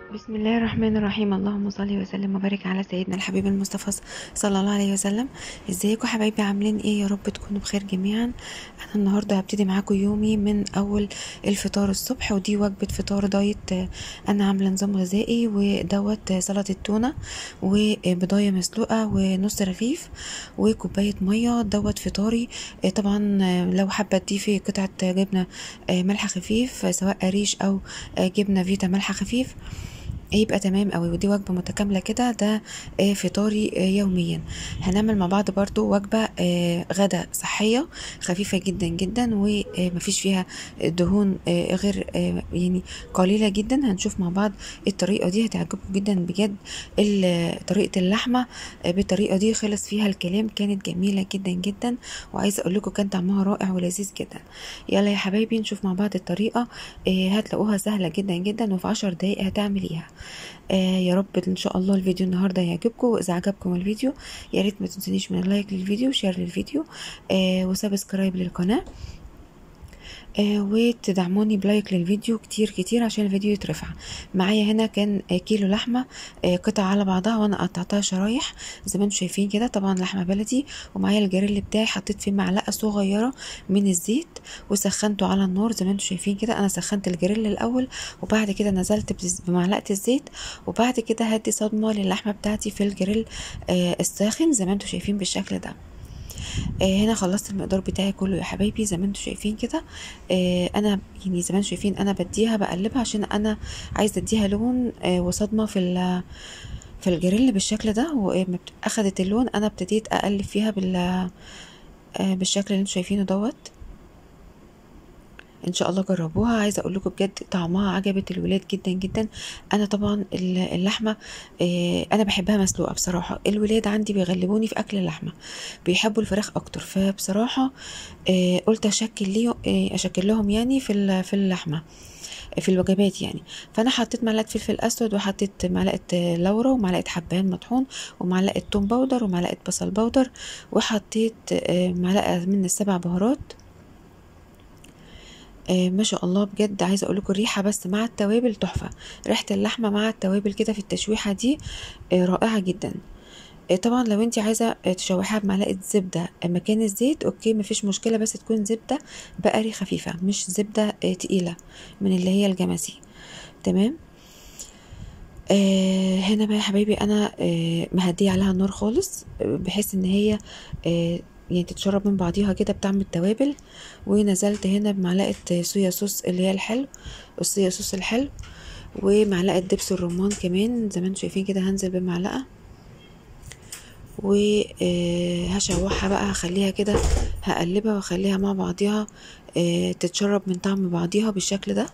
بسم الله الرحمن الرحيم اللهم صل وسلم وبارك على سيدنا الحبيب المصطفى صلى الله عليه وسلم ازيكم حبايبي عاملين ايه يا رب تكونوا بخير جميعا انا النهارده هبتدي معاكم يومي من اول الفطار الصبح ودي وجبه فطار دايت آه، انا عامله نظام غذائي ودوت سلطه التونه وبضايه مسلوقه ونص رغيف وكوبايه ميه دوت فطاري آه، طبعا آه، لو حابه تضيفي قطعه جبنه آه، ملح خفيف آه، سواء قريش او آه، جبنه فيتا ملح خفيف يبقى تمام قوي ودي وجبة متكاملة كده ده آه، فطاري آه، يوميا هنعمل مع بعض برضو وجبة آه، غدا صحية خفيفة جدا جدا ومفيش فيها دهون آه، غير آه، يعني قليلة جدا هنشوف مع بعض الطريقة دي هتعجبكم جدا بجد ال- طريقة اللحمة آه، بالطريقة دي خلص فيها الكلام كانت جميلة جدا جدا وعايزة اقول لكم كان طعمها رائع ولذيذ جدا يلا يا حبايبي نشوف مع بعض الطريقة آه، هتلاقوها سهلة جدا جدا وفي عشر دقايق هتعمليها آه يا رب ان شاء الله الفيديو النهارده يعجبكم واذا عجبكم الفيديو يا ريت ما تنسونيش من اللايك للفيديو وشير للفيديو آه وسبسكرايب للقناه آه وتدعموني بلايك للفيديو كتير كتير عشان الفيديو يترفع معايا هنا كان آه كيلو لحمة آه قطع على بعضها وانا قطعتها شرايح زي ما انتم شايفين كده طبعا لحمة بلدي ومعايا الجريل بتاعي حطيت فيه معلقة صغيرة من الزيت وسخنته على النار زي ما انتم شايفين كده انا سخنت الجريل الاول وبعد كده نزلت بز- بمعلقة الزيت وبعد كده هدي صدمة للحمة بتاعتي في الجريل آه الساخن زي ما انتم شايفين بالشكل ده آه هنا خلصت المقدار بتاعي كله يا حبايبي زي ما انتم شايفين كده آه انا يعني زي ما انتم شايفين انا بديها بقلبها عشان انا عايزه اديها لون آه وصدمه في ال- في الجريل بالشكل ده ولما بت- اخدت اللون انا ابتديت اقلب فيها بال آه بالشكل اللي انتم شايفينه دوت ان شاء الله جربوها عايزه اقول لكم بجد طعمها عجبت الولاد جدا جدا انا طبعا ال- اللحمه آه، انا بحبها مسلوقه بصراحه الولاد عندي بيغلبوني في اكل اللحمه بيحبوا الفراخ اكتر فبصراحه آه، قلت اشكل ليه آه، اشكل لهم يعني في ال- في اللحمه في الوجبات يعني فانا حطيت معلقه فلفل اسود وحطيت معلقه آه، لورا ومعلقه حبهان مطحون ومعلقه توم باودر ومعلقه بصل باودر وحطيت آه، معلقه من السبع بهارات آه ما شاء الله بجد عايزه اقول لكم الريحه بس مع التوابل تحفه ريحه اللحمه مع التوابل كده في التشويحه دي آه رائعه جدا آه طبعا لو انت عايزه آه، تشوحيها بمعلقه زبده مكان الزيت اوكي مفيش مشكله بس تكون زبده بقري خفيفه مش زبده آه تقيله من اللي هي الجماسي تمام آه هنا بقى يا حبايبي انا آه مهديه عليها النار خالص آه، بحيث ان هي آه يعني تتشرب من بعضيها كده بطعم التوابل ونزلت هنا بمعلقه صويا صوص اللي هي الحلو الصويا صوص الحلو ومعلقه دبس الرمان كمان زي ما انتم شايفين كده هنزل بمعلقه وهشوحها بقى هخليها كده هقلبها واخليها مع بعضيها آه، تتشرب من طعم بعضيها بالشكل ده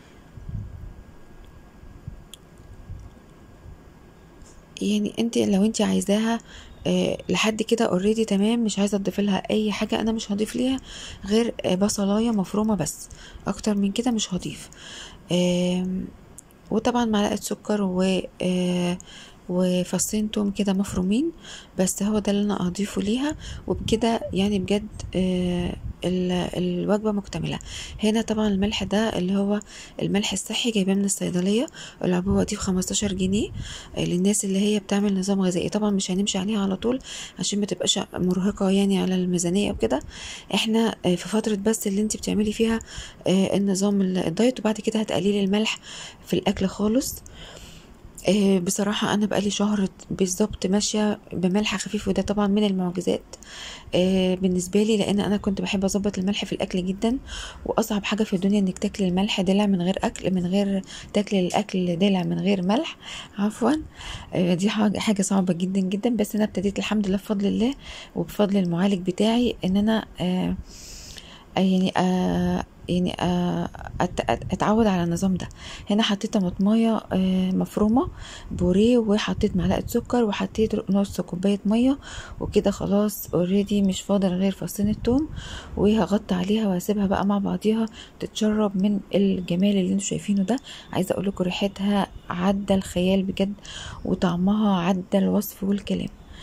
يعني انت لو انت عايزاها آه، لحد كده اوريدي تمام مش عايزه اضيف لها اي حاجه انا مش هضيف ليها غير آه، بصلايه مفرومه بس اكتر من كده مش هضيف آم، وطبعا معلقه سكر و آه، وفصين توم كده مفرومين بس هو ده اللي انا اضيفه ليها وبكده يعني بجد آه، ال- الوجبه مكتمله هنا طبعا الملح ده اللي هو الملح الصحي جايباه من الصيدليه العبوه دي ب 15 جنيه آه، للناس اللي هي بتعمل نظام غذائي طبعا مش هنمشي عليها على طول عشان ما تبقاش مرهقه يعني على الميزانيه وكده احنا آه، في فتره بس اللي انت بتعملي فيها آه، النظام الدايت وبعد كده هتقللي الملح في الاكل خالص آه، بصراحة أنا بقالي شهر بالظبط ماشية بملح خفيف وده طبعا من المعجزات آه، بالنسبة لي لأن أنا كنت بحب أظبط الملح في الأكل جدا وأصعب حاجة في الدنيا إنك تاكلي الملح دلع من غير أكل من غير تاكلي الأكل دلع من غير ملح عفوا آه، دي حاجة حاجة صعبة جدا جدا بس أنا ابتديت الحمد لله بفضل الله وبفضل المعالج بتاعي إن أنا آه، يعني آه يعني آه أت- أت- اتعود على النظام ده هنا حطيت طماطمايه آه مفرومه بوريه وحطيت معلقه سكر وحطيت نص كوبايه ميه وكده خلاص اوريدي مش فاضل غير فصين التوم وهغطي عليها وهسيبها بقى مع بعضيها تتشرب من الجمال اللي انتوا شايفينه ده عايزه اقول لكم ريحتها عدى الخيال بجد وطعمها عدى الوصف والكلام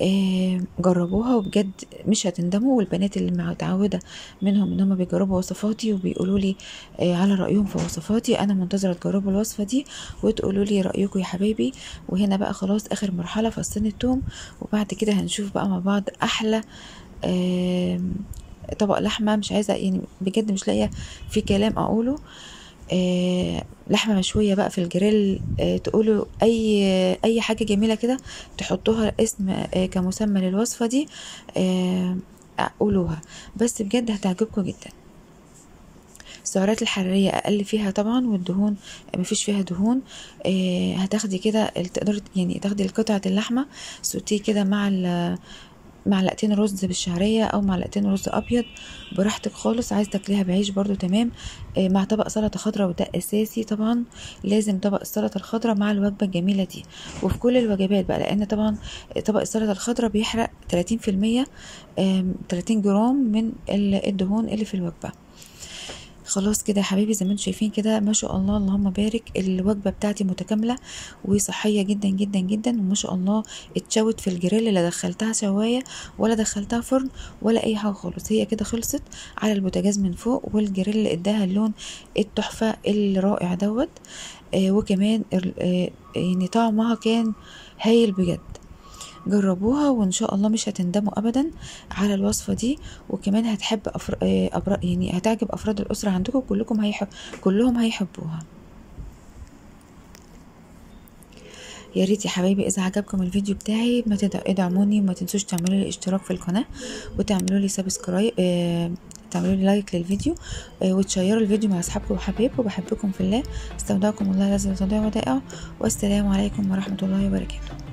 آه، جربوها وبجد مش هتندموا والبنات اللي متعوده منهم ان هم بيجربوا وصفاتي وبيقولوا لي آه، على رايهم في وصفاتي انا منتظره تجربوا الوصفه دي وتقولوا لي رايكم يا حبايبي وهنا بقى خلاص اخر مرحله فصين التوم وبعد كده هنشوف بقى مع بعض احلى آم، طبق لحمه مش عايزه يعني بجد مش لاقيه في كلام اقوله آه، لحمه مشويه بقى في الجريل آه، تقولوا اي اي حاجه جميله كده تحطوها اسم آه، كمسمى للوصفه دي آه، قولوها بس بجد هتعجبكم جدا السعرات الحرارية أقل فيها طبعا والدهون مفيش فيها دهون آه هتاخدي كده تقدري يعني تاخدي قطعة اللحمة سوتيه كده مع ال- معلقتين رز بالشعرية أو معلقتين رز أبيض براحتك خالص عايز تاكليها بعيش برضو تمام آه مع طبق سلطة خضراء وده أساسي طبعا لازم طبق السلطة الخضراء مع الوجبة الجميلة دي وفي كل الوجبات بقى لأن طبعا طبق السلطة الخضراء بيحرق 30% آم، 30 جرام من ال- الدهون اللي في الوجبة خلاص كده يا حبايبي زي ما انتم شايفين كده ما شاء الله اللهم بارك الوجبه بتاعتي متكامله وصحيه جدا جدا جدا وما شاء الله اتشوت في الجريل لا دخلتها شوايه ولا دخلتها فرن ولا اي حاجه خالص هي كده خلصت على البوتاجاز من فوق والجريل اداها اللون التحفه الرائع دوت آه وكمان ال- آه يعني طعمها كان هايل بجد جربوها وان شاء الله مش هتندموا ابدا على الوصفه دي وكمان هتحب أفر... آه، أبر... يعني هتعجب افراد الاسره عندكم كلكم هيحب كلهم هيحبوها يا ريت يا حبايبي اذا عجبكم الفيديو بتاعي ما تدع- ادعموني وما تنسوش تعملوا لي اشتراك في القناه وتعملوا لي سبسكرايب آه... تعملوا لي لايك للفيديو آه... وتشيروا الفيديو مع اصحابكم وحبايبكم بحبكم في الله استودعكم الله الذي لا تضيع ودائعه والسلام عليكم ورحمه الله وبركاته